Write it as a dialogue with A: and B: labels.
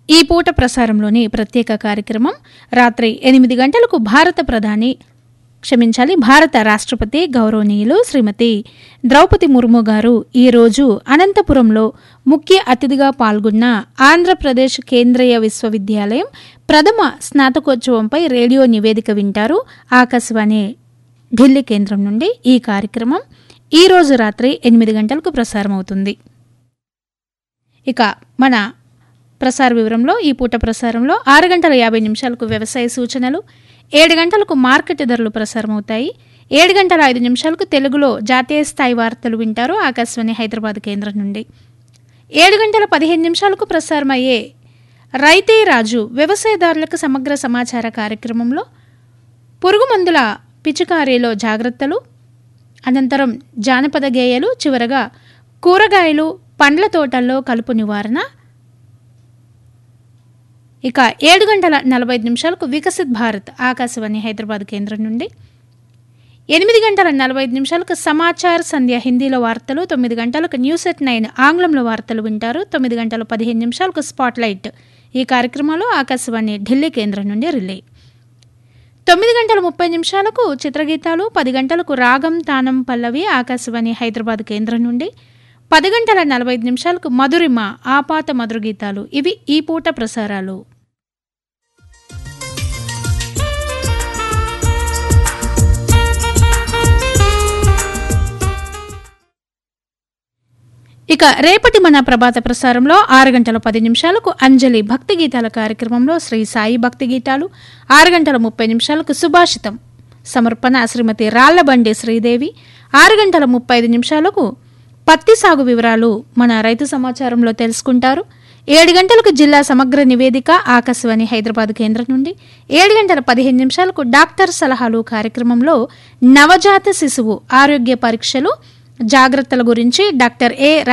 A: ఈ పూట ప్రసారంలోని ప్రత్యేక కార్యక్రమం రాత్రి ఎనిమిది గంటలకు భారత ప్రధాని క్షమించాలి భారత రాష్ట్రపతి గౌరవనీయులు శ్రీమతి ద్రౌపది ముర్ము గారు ఈరోజు అనంతపురంలో ముఖ్య అతిథిగా పాల్గొన్న ఆంధ్రప్రదేశ్ కేంద్రీయ విశ్వవిద్యాలయం ప్రథమ స్నాతకోత్సవంపై రేడియో నివేదిక వింటారు ఆకాశవాణి ఢిల్లీ కేంద్రం నుండి ఈ కార్యక్రమం ఈ రోజు రాత్రి ఎనిమిది గంటలకు ప్రసారమవుతుంది ఇక మన ప్రసార వివరంలో ఈ పూట ప్రసారంలో ఆరు గంటల యాభై నిమిషాలకు వ్యవసాయ సూచనలు ఏడు గంటలకు మార్కెట్ ధరలు ప్రసారమవుతాయి ఏడు గంటల ఐదు నిమిషాలకు తెలుగులో జాతీయ స్థాయి వార్తలు వింటారు ఆకాశవాణి హైదరాబాద్ కేంద్రం నుండి ఏడు గంటల పదిహేను నిమిషాలకు ప్రసారమయ్యే రైతే రాజు వ్యవసాయదారులకు సమగ్ర సమాచార కార్యక్రమంలో పురుగు మందుల పిచికారీలో జాగ్రత్తలు అనంతరం జానపద గేయాలు చివరగా కూరగాయలు పండ్ల తోటల్లో కలుపు నివారణ ఇక ఏడు గంటల నలభై ఐదు నిమిషాలకు వికసిత్ భారత్ ఆకాశవాణి హైదరాబాద్ కేంద్రం నుండి ఎనిమిది గంటల నలభై ఐదు నిమిషాలకు సమాచార్ సంధ్య హిందీలో వార్తలు తొమ్మిది గంటలకు న్యూస్ ఎట్ నైన్ ఆంగ్లంలో వార్తలు వింటారు తొమ్మిది గంటల పదిహేను నిమిషాలకు స్పాట్ లైట్ ఈ కార్యక్రమంలో ఆకాశవాణి ఢిల్లీ కేంద్రం నుండి రిలే తొమ్మిది గంటల ముప్పై నిమిషాలకు చిత్రగీతాలు పది గంటలకు రాగం తానం పల్లవి ఆకాశవాణి హైదరాబాద్ కేంద్రం నుండి పది గంటల నలభై ఐదు నిమిషాలకు మధురిమ ఆపాత మధుర గీతాలు ఇవి ఈ పూట ప్రసారాలు ఇక రేపటి మన ప్రభాత ప్రసారంలో ఆరు గంటల పది నిమిషాలకు అంజలి భక్తి గీతాల కార్యక్రమంలో శ్రీ సాయి భక్తి గీతాలు ఆరు గంటల ముప్పై నిమిషాలకు సుభాషితం సమర్పణ శ్రీమతి రాళ్లబండి శ్రీదేవి ఆరు గంటల ముప్పై ఐదు నిమిషాలకు పత్తి సాగు వివరాలు మన రైతు సమాచారంలో తెలుసుకుంటారు ఏడు గంటలకు జిల్లా సమగ్ర నివేదిక ఆకాశవాణి హైదరాబాద్ కేంద్రం నుండి ఏడు గంటల పదిహేను నిమిషాలకు డాక్టర్ సలహాలు కార్యక్రమంలో నవజాత శిశువు ఆరోగ్య పరీక్షలు జాగ్రత్తల గురించి డాక్టర్ ఏ